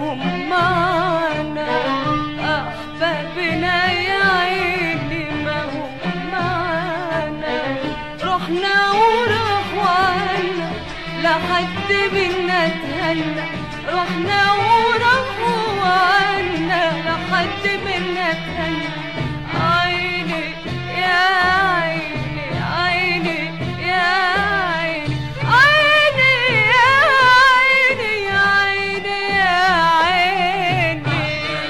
هم معنا أحبابنا يا عيني ما هم معنا رحنا وراحوا عنا لحد منا تهنى رحنا وراحوا عنا لحد منا تهنى عيني يا عيني عيني يا عيني عيني يا عيني يا عيني يا عيني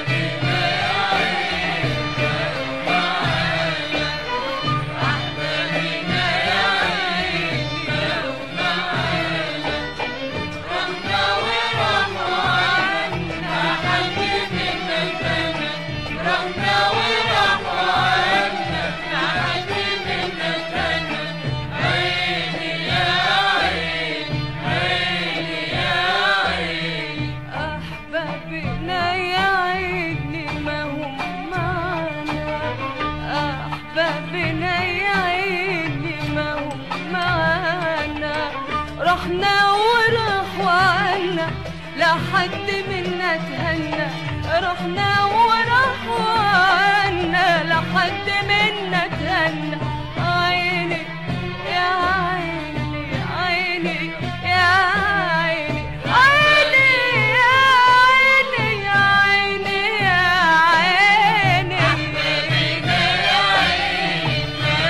أحبابنا يا عيني ما هم معنا أحبابنا يا عيني ما هم معنا رحنا وراحوا عنا لحد منا تهنى رحنا وراحوا عنا لحد منا تهنى عيني يا عيني عيني يا عيني عيني يا عيني يا عيني يا عيني أحبابنا يا عيني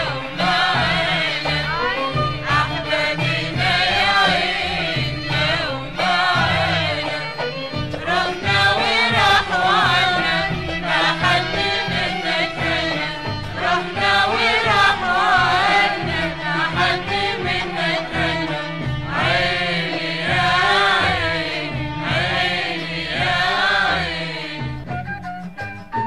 أحبابنا يا عيني رحنا وراحوا عنا لحد منا تهنى رحنا وراحوا عنا لحد منا تهنى عيني يا عيني عيني يا عيني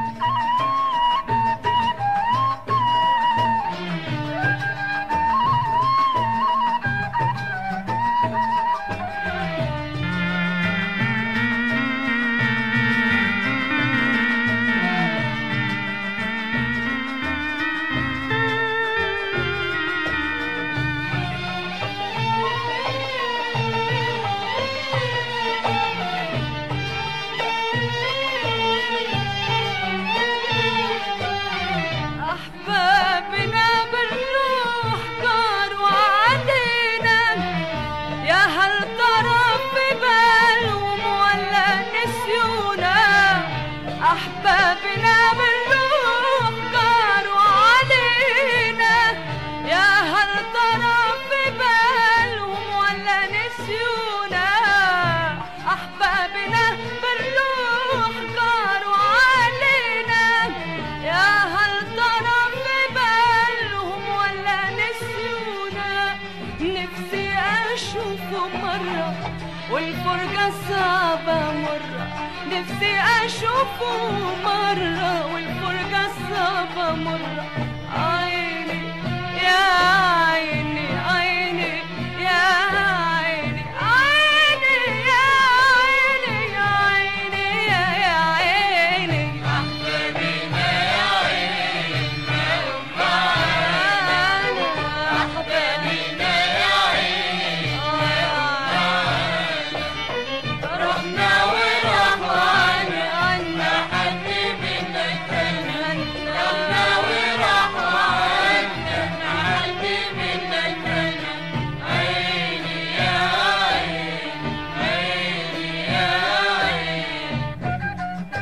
أحبابنا بالروح كانوا علينا يا هل ترى في بالهم ولا نسيونا أحبابنا بالروح كانوا علينا يا هل ترى في بالهم ولا نسيونا أحبابنا بالروح كانوا علينا يا هل ترى في بالهم ولا نسيونا نفسي أشوفه مرة والفرجة صعبة مرة نفسي أشوفه مرة والفرجة صعبة مرة عيني يا عيني عيني يا عيني عيني يا عيني يا عيني يا يا عيني أحبابنا يا عيني أحبابنا يا عيني رحنا وراحوا عنا عنا حد منا تهنى رحنا وراحوا عنا حد منا تهنى عيني يا عيني عيني يا عيني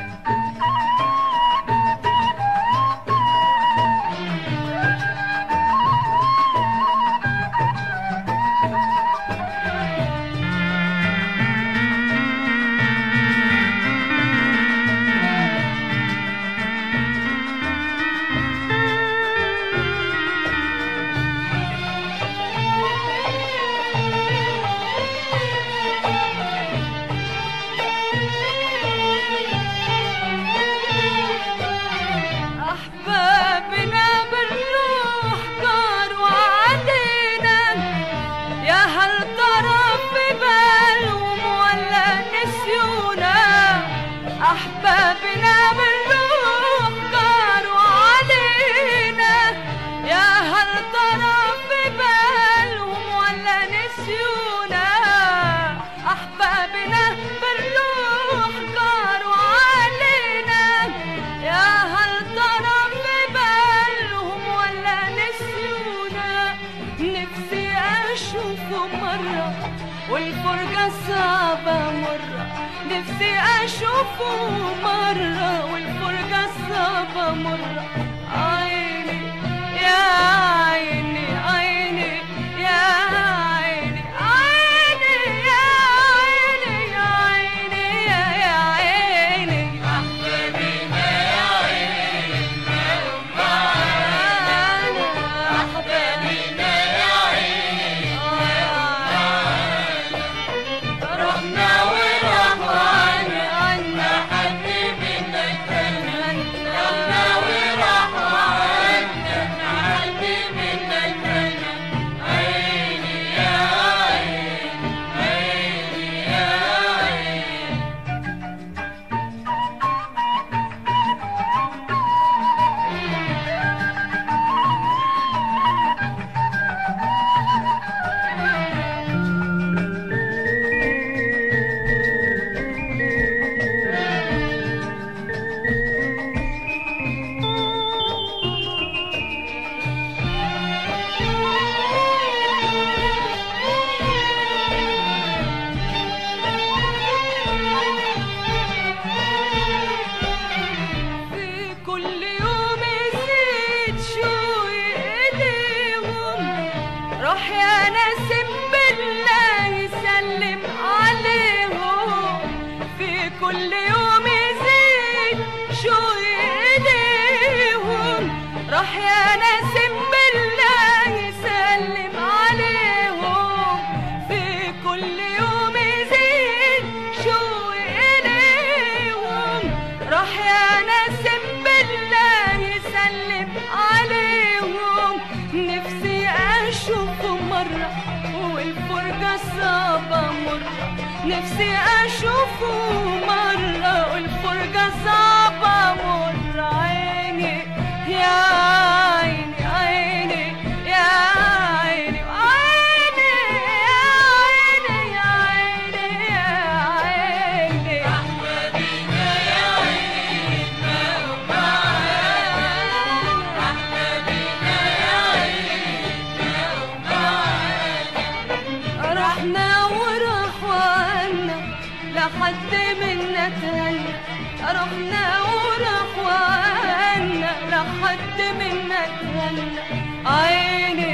أحبابنا بالروح كانوا علينا يا هل ترى في بالهم ولا نسيونا أحبابنا بالروح كانوا علينا يا هل ترى في بالهم ولا نسيونا أحبابنا بالروح كانوا اشوفه مرة والفرجة صعبة مرة عيني يا عيني عيني يا عيني عيني يا عيني يا عيني يا يا عيني أحبابنا يا عيني رحنا ورحنا عنا عنا حد منا اتهنى رحنا ورحنا عنا حد منا اتهنى عيني يا عيني عيني يا عيني في كل يوم يزيد شوي ايديهم راح يا ناسم بالله يسلم عليهم في كل يوم يزيد شوي ايديهم راح يا ناسم بالله يسلم عليهم في كل يوم يزيد شوي ايديهم راح يا ناسم بالله يسلم عليهم نفسي اشوفه مرة والفرجة صعبة مرة نفسي اشوفه مرة والفرجة صعبة مرة عيني يا عيني عيني يا عيني عيني يا عيني يا عيني يا عيني رحنا وراح وعنا لحد منا تهنى رحنا وراح وعنا لحد منا تهنى عيني